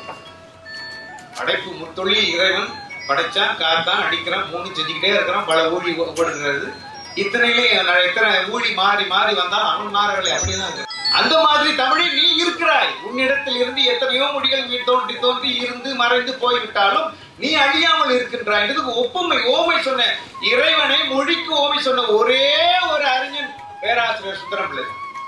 படைப்பு முத்தொழில் இறைவன் படைச்சான் காத்தான் அடிக்கிறான் மூணு செஞ்சுக்கிட்டே இருக்கிறான் பல ஊழி படுகிறது இத்தனையிலே நான் எத்தனை ஊழி மாறி மாறி வந்தாலும் அவன் மாறவில்லை அப்படிதான் இருக்கு. அந்த மாதிரி தமிழில் நீ இருக்கிறாய் உன்னிடத்தில் இருந்து எத்தனையோ மொழிகள் நீ தோன்றி தோன்றி இருந்து மறைந்து போய்விட்டாலும் நீ அழியாமல் இருக்கின்றாய் இதுக்கு ஒப்புமை ஓமை சொன்ன இறைவனை மொழிக்கு ஓமை சொன்ன ஒரே ஒரு அறிஞன் பேராசிரியர் சுந்தரம் பிள்ளை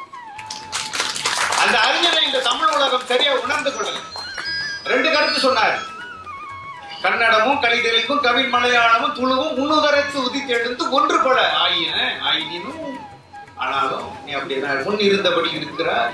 அந்த அறிஞரை இந்த தமிழ் உலகம் சரியா உணர்ந்து கொள்ளல ரெண்டு கருத்து சொன்னார் கன்னடமும் கலிதெலுங்கும் கவின் மலையாளமும் துளுவும் உன்னுதரத்து உதித்தெழுந்து ஒன்று பல ஆயின ஆயினும் ஆனாலும் நீ அப்படிதான் முன் இருந்தபடி இருக்கிறாய்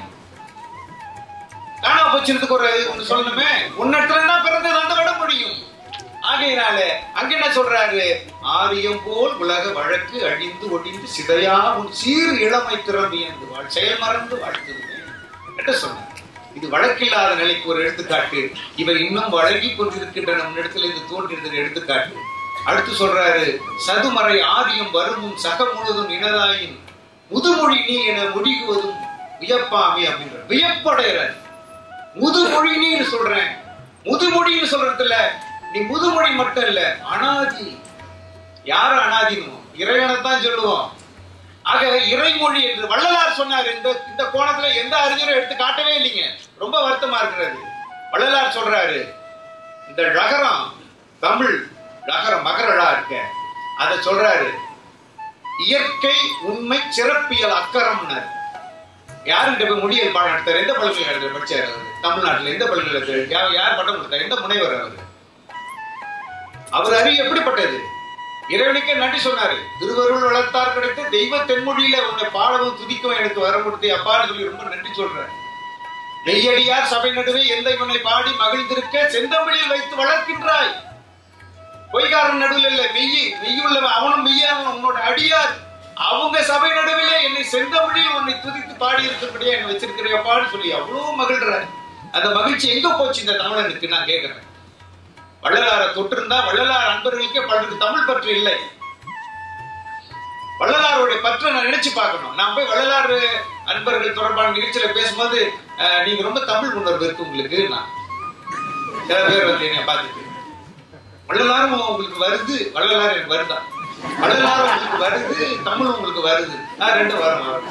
காணா போச்சுறதுக்கு ஒரு ஒண்ணு சொல்லணுமே உன்னட்டுல பிறந்தது அந்த விட முடியும் ஆகையினால அங்க என்ன சொல்றாரு ஆரியம் போல் உலக வழக்கு அழிந்து ஒடிந்து சிதையா உன் சீர் இளமை திறந்து என்று வாழ் செயல் மறந்து வாழ்த்துதுமே என்று சொன்னார் இது வழக்கில்லாத நிலைக்கு ஒரு எடுத்துக்காட்டு இவை இன்னும் வழங்கி கொண்டிருக்கின்றன இடத்துல இது தோன்றியது எடுத்துக்காட்டு அடுத்து சொல்றாரு சதுமறை ஆரியம் வருமும் சக முழுதும் இனதாயின் முதுமொழி நீ என முடிகுவதும் வியப்பாமே அப்படின்ற வியப்படைகிறார் முதுமொழி நீன்னு சொல்றேன் முதுமொழின்னு சொல்றதுல நீ முதுமொழி மட்டும் இல்ல அனாதி யாரு அனாதினும் இறைவனைத்தான் சொல்லுவோம் ஆக இறைமொழி என்று வள்ளலார் சொன்னார் இந்த இந்த கோணத்துல எந்த அறிஞரும் எடுத்து காட்டவே இல்லைங்க ரொம்ப வருத்தமா இருக்கிறது வள்ளலார் சொல்றாரு இந்த ழகரம் தமிழ் ழகரம் மகரடா இருக்க அத சொல்றாரு இயற்கை உண்மை சிறப்பியல் அக்கரம்னர் யாருகிட்ட போய் முடியல் பாடம் நடத்தார் எந்த பல்கலைக்கழகத்தில் படிச்சார் அவர் தமிழ்நாட்டுல எந்த பல்கலைக்கழகத்தில் யார் யார் பட்டம் கொடுத்தார் எந்த முனைவர் அவர் அவர் அறிவு எப்படிப்பட்டது இறைவனுக்கே நன்றி சொன்னாரு திருவருள் வளர்த்தார் கிடைத்த தெய்வ தென்மொழியில உன்னை பாடவும் துதிக்கவும் எனக்கு வர கொடுத்து அப்பான்னு சொல்லி ரொம்ப நன்றி சொல்றேன் மெய்யடியார் சபை நடுவே எந்த இவனை பாடி மகிழ்ந்திருக்க செந்தமிழில் வைத்து வளர்க்கின்றாய் பொய்காரன் நடுவில் இல்ல மெய்யி மெய்யுள்ளவன் அவனும் மெய்யானவன் உன்னோட அடியார் அவங்க சபை நடுவிலே என்னை செந்தமிழில் உன்னை துதித்து பாடி இருக்கிறபடியே என்னை வச்சிருக்கிறியப்பான்னு சொல்லி அவ்வளவு மகிழ்றாரு அந்த மகிழ்ச்சி எங்க போச்சு இந்த தமிழனுக்கு நான் கேட்கிறேன் வள்ளலாரை தொட்டிருந்தா வள்ளலார் அன்பர்களுக்கே பலருக்கு தமிழ் பற்று இல்லை வள்ளலாருடைய பற்றை நான் நினைச்சு பார்க்கணும் நான் போய் வள்ளலார் அன்பர்கள் தொடர்பான நிகழ்ச்சியில பேசும்போது அஹ், நீங்க ரொம்ப தமிழ் உணர்வு இருக்கு உங்களுக்கு நான் சில பேர் வந்து என்னை பார்த்துட்டு வள்ளலாரும் உங்களுக்கு வருது வள்ளலார் எனக்கு வருதா வள்ளலாரும் உங்களுக்கு வருது தமிழ் உங்களுக்கு வருது நான் ரெண்டும் வரும் வரும்.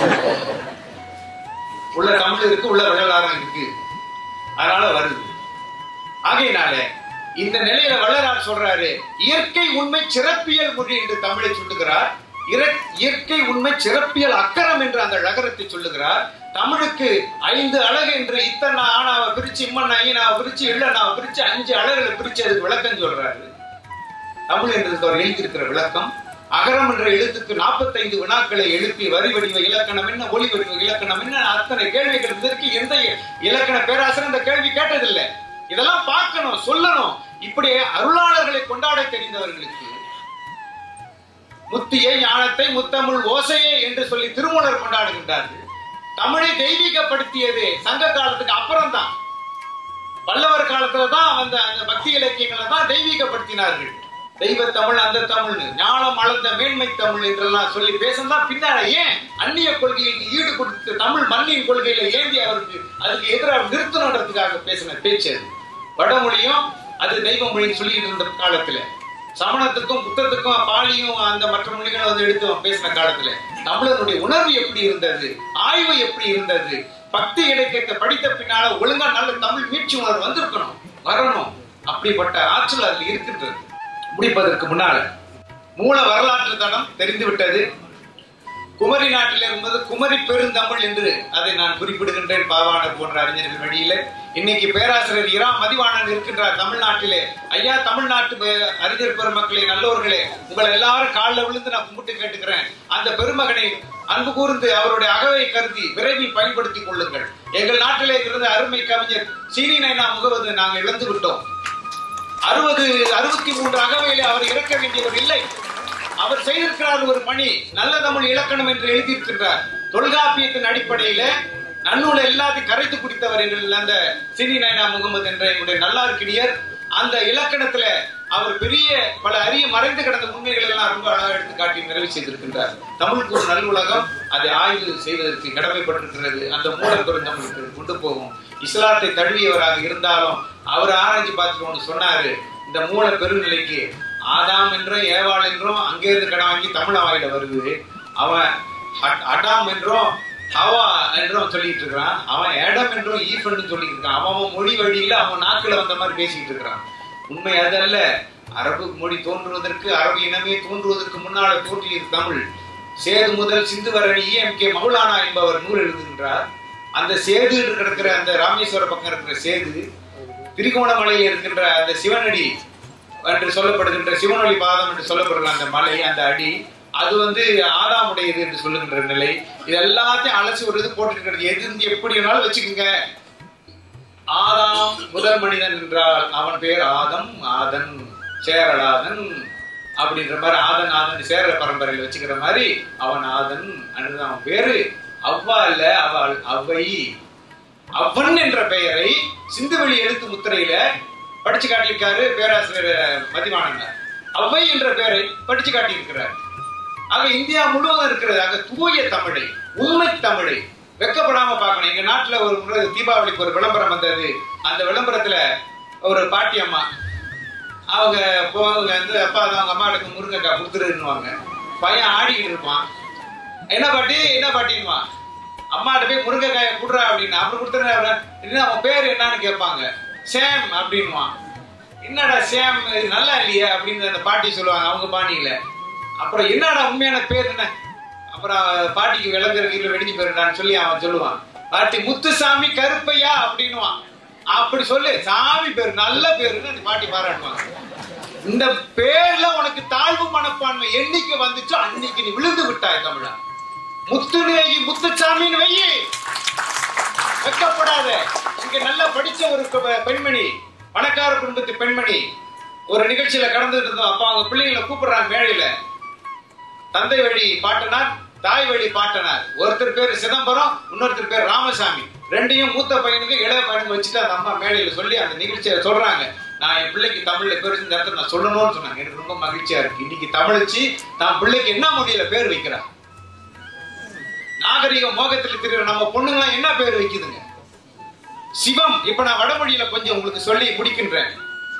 உள்ள தமிழ் இருக்கு உள்ள வள்ளலாரம் இருக்கு அதனால வருது ஆகையினால இந்த நிலையில வள்ளலார் சொல்றாரு இயற்கை உண்மை சிறப்பியல் மொழி என்று தமிழை சொல்லுகிறார் இர- இயற்கை உண்மை சிறப்பியல் அக்கரம் என்று அந்த ழகரத்தை சொல்லுகிறார் தமிழுக்கு ஐந்து அழகு என்று இத்தனை ஆனாவை பிரிச்சு இம்மன் ஐயனாவை பிரிச்சு இல்லனாவை பிரிச்சு அஞ்சு அழகுகளை பிரிச்சு அதுக்கு விளக்கம் சொல்றாரு தமிழ் என்றதுக்கு அவர் எழுதியிருக்கிற விளக்கம் அகரம் என்ற எழுத்துக்கு 45 வினாக்களை எழுப்பி வரி வடிவ இலக்கணம் என்ன ஒளி வடிவ இலக்கணம் என்ன அத்தனை கேள்விகள் இதற்கு எந்த இலக்கண பேராசிரியர் இந்த கேள்வி கேட்டதில்லை இதெல்லாம் பார்க்கணும் சொல்லணும் இப்படி அருளாளர்களை கொண்டாட தெரிந்தவர்களுக்கு முத்தியை ஞானத்தை முத்தமிழ் ஓசையே என்று சொல்லி திருமூலர் கொண்டாடுகின்றார்கள் தமிழை தெய்வீகப்படுத்தியது சங்க காலத்துக்கு அப்புறம் தான் பல்லவர் காலத்துல தான் வந்த அந்த பக்தி இலக்கியங்களை தான் தெய்வீகப்படுத்தினார்கள் தெய்வ தமிழ் அந்த தமிழ் ஞானம் அளந்த மேன்மை தமிழ் என்றெல்லாம் சொல்லி பேசணும் பின்னால ஏன் அந்நிய கொள்கைக்கு ஈடு கொடுத்து தமிழ் மண்ணின் கொள்கையில ஏந்தி அவருக்கு அதுக்கு எதிராக நிறுத்தணுன்றதுக்காக பேசின பேச்சு அது வடமொழியும் அது தெய்வ மொழின்னு சொல்லிட்டு இருந்த காலத்துல சமணத்துக்கும் புத்தத்துக்கும் பாலியும் அந்த மற்ற மொழிகளை வந்து எடுத்து அவன் பேசின காலத்துல தமிழனுடைய உணர்வு எப்படி இருந்தது ஆய்வு எப்படி இருந்தது பக்தி இலக்கியத்தை படித்த பின்னால ஒழுங்கா நல்ல தமிழ் மீட்சி உணர்வு வந்திருக்கணும் வரணும் அப்படிப்பட்ட ஆற்றல் அதில் இருக்கின்றது முடிப்பதற்கு முன்னால மூல வரலாற்று தடம் தெரிந்து விட்டது குமரி நாட்டில் இருந்தது குமரி பெருந்தமிழ் என்று அதை நான் குறிப்பிடுகின்றேன் பாவாணர் போன்ற அறிஞர்கள் வழியில இன்னைக்கு பேராசிரியர் இரா மதிவாணன் இருக்கின்றார் தமிழ்நாட்டிலே ஐயா தமிழ்நாட்டு பே- அறிஞர் பெருமக்களே நல்லோர்களே உங்களை எல்லாரும் காலில் விழுந்து நான் கும்பிட்டு கேட்டுக்கிறேன் அந்த பெருமகனை அன்பு கூர்ந்து அவருடைய அகவை கருதி விரைவில் பயன்படுத்திக் கொள்ளுங்கள் எங்கள் நாட்டிலே இருந்த அருமை கவிஞர் சீனி நைனா முகவது நாங்கள் இழந்து விட்டோம் அறுபது அறுபத்தி மூன்று அகவையிலே அவர் இறக்க வேண்டியவர் இல்லை அவர் செய்திருக்கிறார் ஒரு மணி நல்ல தமிழ் இலக்கணம் என்று எழுதியிருக்கின்றார் தொல்காப்பியத்தின் அடிப்படையில நன்னூலை எல்லாத்தையும் கரைத்து குடித்தவர் என்று அந்த சிறி நயனா முகமது என்ற என்னுடைய நல்லார்க்கினியர் அந்த இலக்கணத்துல அவர் பெரிய பல அரிய மறைந்து கிடந்த உண்மைகள் எல்லாம் ரொம்ப அழகா எடுத்து காட்டி நிறைவு செய்திருக்கின்றார் தமிழுக்கு ஒரு நல்லுலகம் அதை ஆய்வு செய்வதற்கு கடமைப்பட்டிருக்கிறது அந்த மூல பெருந்தமிழுக்கு கொண்டு போகும் இஸ்லாத்தை தழுவியவராக இருந்தாலும் அவர் ஆராய்ச்சி பார்த்துட்டு ஒன்று சொன்னாரு இந்த மூல பெருநிலைக்கு ஆதாம் என்றும் ஏவாள் என்றும் அங்கிருந்து கடன் வாங்கி தமிழ் வாயில வருது அவன் அட்- அடாம் என்றும் ஹவா என்றும் சொல்லிட்டு இருக்கிறான் அவன் ஏடம் என்றும் ஈஃபன் சொல்லிட்டு இருக்கான் அவன் அவன் மொழி வழியில அவன் நாக்குல வந்த மாதிரி பேசிட்டு இருக்கிறான் உண்மை அதல்ல அரபு மொழி தோன்றுவதற்கு அரபு இனமே தோன்றுவதற்கு முன்னால தோன்றியது தமிழ் சேது முதல் சிந்து வரை எம் கே மௌலானா என்பவர் நூல் எழுதுகின்றார் அந்த சேது என்று கிடக்கிற அந்த ராமேஸ்வர பக்கம் இருக்கிற சேது திரிகோணமலையில் இருக்கின்ற அந்த சிவனடி என்று சொல்லப்படுகின்ற சிவனொளி பாதம் என்று சொல்லப்படுகிற அந்த மலை அந்த அடி அது வந்து ஆதாமுடையது என்று சொல்லுகின்ற நிலை இது எல்லாத்தையும் அலசி ஒரு இது போட்டுருக்கிறது எது இருந்து எப்படி வேணாலும் வச்சுக்கோங்க ஆதாம் முதல் மனிதன் என்றால் அவன் பேர் ஆதம் ஆதன் சேரலாதன் அப்படின்ற மாதிரி ஆதன் ஆதன் சேர பரம்பரையில் வச்சுக்கிற மாதிரி அவன் ஆதன் என்று அவன் பேரு அவ்வா இல்ல அவள் அவ்வை அவன் என்ற பெயரை சிந்துவெளி எழுத்து முத்திரையில படிச்சு காட்டியிருக்காரு பேராசிரியர் மதிவானன் அவ்வை என்ற பெயரை படிச்சு காட்டியிருக்கிறார் ஆக இந்தியா முழுவதும் இருக்கிறது ஆக தூய தமிழை உண்மை தமிழை வெக்கப்படாம பார்க்கணும் எங்க நாட்டுல ஒரு முறை தீபாவளிக்கு ஒரு விளம்பரம் வந்தது அந்த விளம்பரத்துல ஒரு பாட்டி அம்மா அவங்க போவாங்க வந்து அப்பா அது அவங்க அம்மாவுக்கு முருங்கைக்காய் கொடுத்துருன்னுவாங்க பையன் ஆடிக்கிட்டு இருப்பான் என்ன பாட்டி என்ன பாட்டின்னுவான் அம்மாட்ட போய் முருங்கைக்காயை குடுறா அப்படின்னு அப்புறம் கொடுத்துருந்தா என்ன அவன் பேர் என்னன்னு கேட்பாங்க சேம் அப்படின்னுவான் என்னடா சேம் இது நல்லா இல்லையே அப்படின்னு அந்த பாட்டி சொல்லுவாங்க அவங்க பாணியில அப்புறம் என்னடா உண்மையான பேர் என்ன அப்புறம் பாட்டிக்கு விளங்குற கீழே வெடிஞ்சு போயிருந்தான்னு சொல்லி அவன் சொல்லுவான் பாட்டி முத்துசாமி கருப்பையா அப்படின்னுவான் அப்படி சொல்லு சாமி பேர் நல்ல பேருன்னு அந்த பாட்டி பாராட்டுவாங்க இந்த பேர்ல உனக்கு தாழ்வு மனப்பான்மை என்னைக்கு வந்துச்சோ அன்னைக்கு நீ விழுந்து விட்டாய் தமிழா முத்துநேகி முத்துச்சாமின்னு வையி வெக்கப்படாத இங்க நல்லா படிச்ச ஒரு பெ- பெண்மணி பணக்கார குடும்பத்து பெண்மணி ஒரு நிகழ்ச்சியில கடந்துட்டு இருந்தோம் அப்ப அவங்க பிள்ளைங்களை கூப்பிடுறாங்க மேடையில தந்தை வழி பாட்டனார் தாய் வழி பாட்டனார் ஒருத்தர் பேர் சிதம்பரம் இன்னொருத்தர் பேர் ராமசாமி ரெண்டையும் மூத்த பையனுக்கு இளைய பையனுக்கு வச்சுட்டு அந்த அம்மா மேடையில சொல்லி அந்த நிகழ்ச்சியை சொல்றாங்க நான் என் பிள்ளைக்கு தமிழ்ல பேர் இந்த இடத்துல நான் சொல்லணும்னு சொன்னாங்க எனக்கு ரொம்ப மகிழ்ச்சியா இருக்கு இன்னைக்கு தமிழச்சி தான் பிள்ளைக்கு என்ன மொழியில பேர் வைக்கிறா நாகரிக மோகத்தில் திரிகிற நம்ம பொண்ணுங்களாம் என்ன பேர் வைக்குதுங்க சிவம் இப்ப நான் வடமொழியில கொஞ்சம் உங்களுக்கு சொல்லி முடிக்கின்றேன்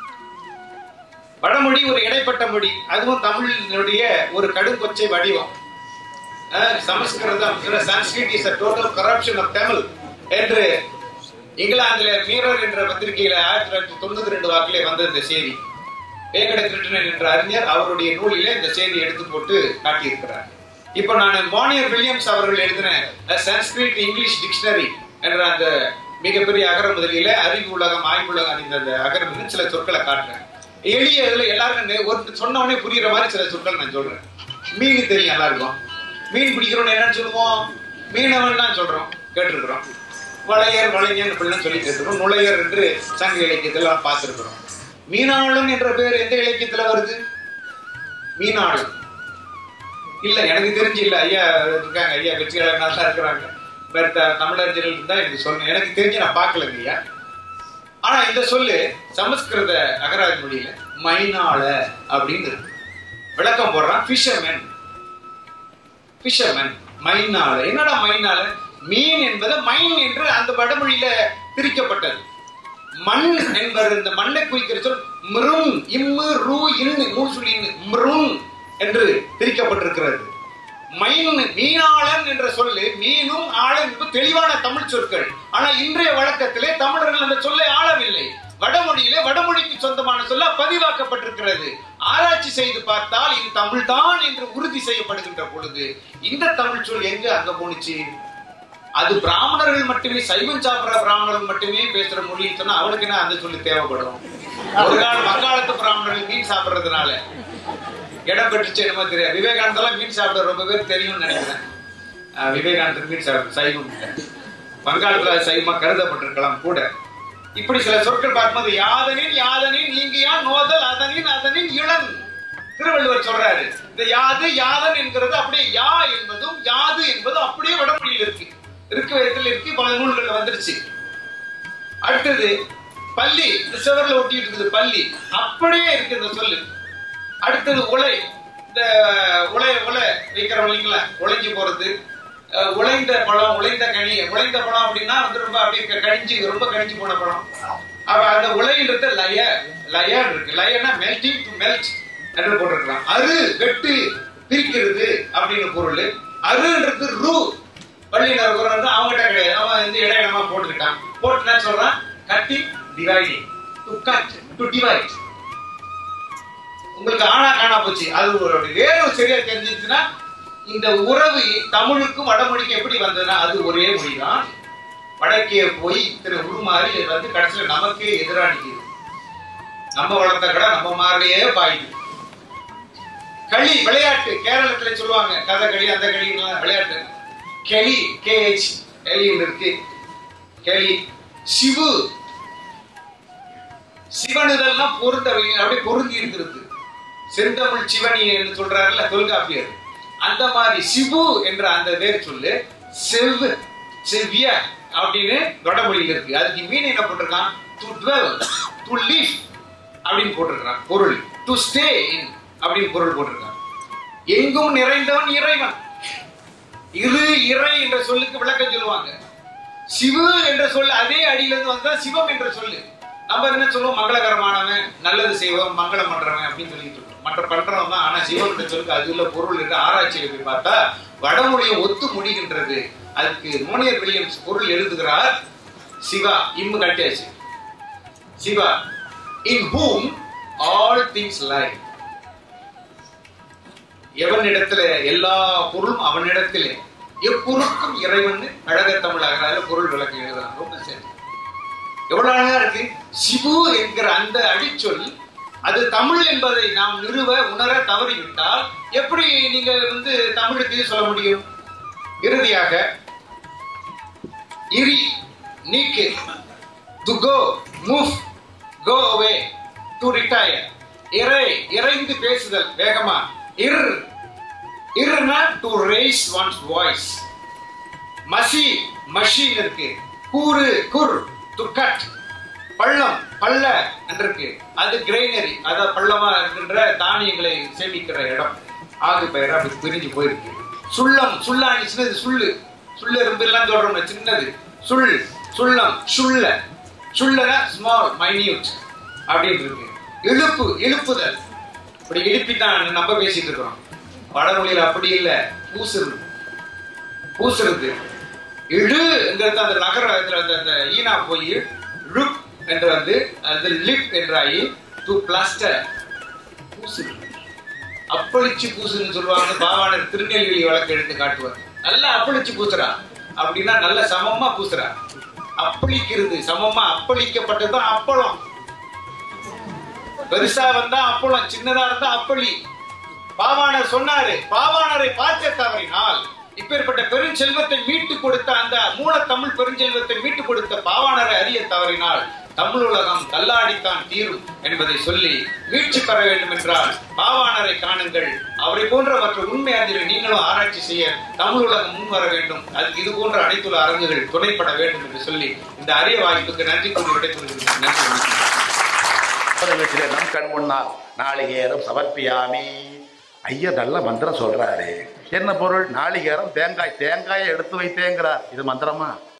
வடமொழி ஒரு இடைப்பட்ட மொழி அதுவும் தமிழினுடைய ஒரு கடுங்கொச்சை வடிவம் அஹ், Samskritam Sanskrit is total corruption of Tamil என்று இங்கிலாந்துல மீரர் என்ற பத்திரிகையில ஆயிரத்தி தொள்ளாயிரத்தி தொண்ணூத்தி ரெண்டு வாக்கிலே வந்த இந்த செய்தி வேங்கட கிருஷ்ணன் என்ற அறிஞர் அவருடைய நூலிலே இந்த செய்தியை எடுத்து போட்டு காட்டியிருக்கிறார் இப்ப நான் மானியர் வில்லியம்ஸ் அவர்கள் எழுதின சான்ஸ்கிரிட் இங்கிலீஷ் டிக்ஷனரி என்ற அந்த மிகப்பெரிய அகர முதலியில அறிவு உலகம் ஆய்வுலகம் அறிந்த அந்த அகரம் சில சொற்களை காட்டுறேன் எளிய இதுல எல்லாருக்கும் நே- ஒரு சொன்ன உடனே புரியுற மாதிரி சில சொற்கள் நான் சொல்றேன் மீன் தெரியும் எல்லாருக்கும் மீன் பிடிக்கிறோம்னு என்னன்னு சொல்லுவோம் மீனவன் தான் சொல்றோம் கேட்டிருக்கிறோம் வளையர் வளைஞன் இப்படிலாம் சொல்லி கேட்டுருக்கோம் நுழையர் என்று சங்க இலக்கியத்தில் நாம் பார்த்திருக்கிறோம் மீனாளன் என்ற பேர் எந்த இலக்கியத்துல வருது மீனாளன் இல்ல எனக்கு தெரிஞ்சு இல்ல ஐயா இருக்காங்க ஐயா வெற்றியாளர் நல்லா இருக்கிறாங்க வேற த- தமிழறிஞர்கள் தான் எனக்கு சொன்னேன் எனக்கு தெரிஞ்சு நான் பார்க்கலங்க ஐயா ஆனா இந்த சொல்லு சமஸ்கிருத அகராதி மொழியில மைனாள அப்படின்னு இருக்கு விளக்கம் போடுறான் ஃபிஷர்மேன் ஃபிஷர்மேன் மைனாள என்னடா மைனாள மீன் என்பது மைன் என்று அந்த வடமொழியில பிரிக்கப்பட்டது மண் என்பது இந்த மண்ணை குறிக்கிற சொல் மிருங் இம்மு ரூ இன்னு மூணு சொல்லி இன்னு மிருங் என்று பிரிக்கப்பட்டிருக்கிறது மைன் மீனாளன் என்ற சொல்லு மீனும் ஆளன் என்பது தெளிவான தமிழ் சொற்கள் ஆனா இன்றைய வழக்கத்திலே தமிழர்கள் அந்த சொல்லை ஆளவில்லை வடமொழியிலே வடமொழிக்கு சொந்தமான சொல்ல பதிவாக்கப்பட்டிருக்கிறது ஆராய்ச்சி செய்து பார்த்தால் இது தமிழ்தான் என்று உறுதி செய்யப்படுகின்ற பொழுது இந்த தமிழ் சொல் எங்க அங்க போணுச்சு அது பிராமணர்கள் மட்டுமே சைவம் சாப்பிடுற பிராமணர்கள் மட்டுமே பேசுற மொழின்னு சொன்னா அவனுக்கு என்ன அந்த சொல்லி தேவைப்படும் ஒரு கால மக்காலத்து பிராமணர்கள் மீன் சாப்பிடுறதுனால இடம் பெற்றுச்சு என்னமோ தெரியாது விவேகானந்தெல்லாம் மீன் சாப்பிட ரொம்ப பேர் தெரியும்னு நினைக்கிறேன் அஹ் விவேகானந்தர் மீன் சாப்பிட சைவம் இல்லை. வங்காளத்துல அது சைவமா கருதப்பட்டிருக்கலாம் கூட இப்படி சில சொற்கள் பார்க்கும்போது யாதனின் யாதனின் நீங்கியா நோதல் அதனின் அதனின் இளன் திருவள்ளுவர் சொல்றாரு இந்த யாது யாதன் என்கிறது அப்படியே யா என்பதும் யாது என்பதும் அப்படியே வடமொழியில் இருக்கு இருக்கு விதத்தில் இருக்கு பல நூல்கள் வந்துருச்சு அடுத்தது பள்ளி இந்த சுவர்ல ஒட்டிட்டு இருக்குது பள்ளி அப்படியே இருக்கு இந்த சொல்லு அடுத்தது உலை இந்த உலை உலை வைக்கிறோம் இல்லைங்களா உழைஞ்சு போறது அஹ், உழைந்த பழம் உழைந்த கனி உழைந்த பழம் அப்படின்னா வந்து ரொம்ப அப்படியே க- கனிஞ்சு ரொம்ப கனிஞ்சு போன பழம் அப்ப அந்த உலைன்றது லய லயர் இருக்கு லயனா மெல்டிங் டு மெல்ட் என்று போட்டிருக்கலாம் அரு வெட்டு பிரிக்கிறது அப்படின்னு பொருள் அருன்றது ரூ பள்ளியில் இருக்கிறவங்க அவங்ககிட்ட கிடையாது அவன் வந்து இடையிடமா போட்டுக்கிட்டான் போட்டு என்ன சொல்றான் cutting dividing to cut to divide உங்களுக்கு ஆனா காணா போச்சு அது ஒரு வேறு சரியா தெரிஞ்சிச்சுன்னா இந்த உறவு தமிழுக்கும் வடமொழிக்கும் எப்படி வந்ததுன்னா அது ஒரே மொழிதான் வடக்கே போய் இத்தனை உருமாறி இது வந்து கடைசியில நமக்கே எதிரா நிக்குது நம்ம வளர்த்த கடை நம்ம மாறிலேயே பாயுது களி விளையாட்டு கேரளத்துல சொல்லுவாங்க கதை களி அந்த களி விளையாட்டு கெளி கேஹெச் எலின்னு இருக்கு கெளி சிவு சிவனுதெல்லாம் பொருந்தவை அப்படியே பொருந்தி இருக்கிறது செந்தமிழ் சிவனி என்று சொல்றாருல்ல தொல்காப்பியர் அந்த மாதிரி சிவு என்ற அந்த பேர் சொல்லு செவ் செவ்விய அப்படின்னு வடமொழியில் இருக்கு அதுக்கு மீன் என்ன போட்டிருக்கான் டு டுவெல் டு live அப்படின்னு போட்டிருக்கான் பொருள் டு ஸ்டே இன் அப்படின்னு பொருள் போட்டிருக்கான் எங்கும் நிறைந்தவன் இறைவன் இரு இறை என்ற சொல்லுக்கு விளக்கம் சொல்லுவாங்க சிவு என்ற சொல் அதே அடியிலிருந்து வந்தா சிவம் என்ற சொல்லு நம்ம என்ன சொல்லுவோம் மங்களகரமானவன் நல்லது செய்வோம் மங்களம் பண்றவன் அப்படின்னு சொல்லிட்டு இருக்கோம் மற்ற பண்றவன் தான் ஆனா சிவம் என்ற சொல்லுக்கு அது உள்ள பொருள் இருக்கு ஆராய்ச்சியில் போய் பார்த்தா வடமொழியை ஒத்து முடிகின்றது அதுக்கு மோனியர் வில்லியம்ஸ் பொருள் எழுதுகிறார் சிவா இம்மு கட்டியாச்சு Shiva in whom all things lie எவனிடத்துல எல்லா பொருளும் அவனிடத்திலே எப்பொருளுக்கும் இறைவன் அழக தமிழாக அதுல பொருள் விளக்கம் எழுதலாம் ரொம்ப சரி எவ்வளவு அழகா இருக்கு சிவு என்கிற அந்த அடிச்சொல் அது தமிழ் என்பதை நாம் நிறுவ உணர தவறிவிட்டால் எப்படி நீங்க வந்து தமிழுக்கு சொல்ல முடியும் இறுதியாக இரி நீக்கு to go move go away to retire இறை இறைந்து பேசுதல் வேகமா இர் இர்னா டு ரேஸ் ஒன்ஸ் வாய்ஸ் மசி மஷின் இருக்கு கூறு குர் டு கட் பள்ளம் பள்ள என்று இருக்கு அது கிரைனரி அதாவது பள்ளமா இருக்கின்ற தானியங்களை சேமிக்கிற இடம் ஆகு பெயர் அப்படி பிரிஞ்சு போயிருக்கு சுள்ளம் சுள்ளாணி சின்னது சுள்ளு சுள்ள இருந்து எல்லாம் சொல்றோம் சின்னது சுள் சுள்ளம் சுள்ள சுள்ளன ஸ்மால் மைன்யூட் அப்படின்னு இருக்கு இழுப்பு இழுப்புதல் இப்படி இழுப்பித்தான் நம்ம பேசிட்டு இருக்கிறோம் வடமொழியில் அப்படி இல்ல பூசுறது பூசுறது இழுங்கிறது அந்த நகர இதுல அந்த அந்த ஈனா போய் லுக் என்று வந்து அது லிப் என்றாயி டு பிளாஸ்டர் பூசுறது அப்பளிச்சு பூசுன்னு சொல்லுவாங்க பாவாணர் திருநெல்வேலி வழக்கு எடுத்து காட்டுவார் நல்லா அப்பளிச்சு பூசுறா அப்படின்னா நல்ல சமமா பூசுறா அப்பளிக்கிறது சமமா அப்பளிக்கப்பட்டதுதான் அப்பளம் பெருசா வந்தா அப்பளம் சின்னதா இருந்தா அப்பளி பாவாணர் சொன்னாரு பாவாணரை பார்க்க தவறினால் இப்பேற்பட்ட பெருஞ்செல்வத்தை மீட்டு கொடுத்த அந்த மூல தமிழ் பெருஞ்செல்வத்தை மீட்டு கொடுத்த பாவாணரை அறிய தவறினால் தமிழ் உலகம் தள்ளாடித்தான் தீரும் என்பதை சொல்லி மீட்சி பெற வேண்டும் என்றால் பாவாணரை காணுங்கள் அவரை போன்ற மற்ற உண்மை அறிஞரை நீங்களும் ஆராய்ச்சி செய்ய தமிழ் உலகம் முன் வர வேண்டும் அதுக்கு இது போன்ற அனைத்துள்ள அரங்குகள் துணைப்பட வேண்டும் என்று சொல்லி இந்த அரிய வாய்ப்புக்கு நன்றி கூறி விடைபெறுகிறேன் நன்றி வணக்கம் வீட்டிலே நம் கண் முன்னால் நாளிகேரம் சமர்ப்பியாமி ஐயர் நல்ல மந்திரம் சொல்றாரு என்ன பொருள் நாளிகேரம் தேங்காய் தேங்காயை எடுத்து வைத்தேங்கிறார் இது மந்திரமா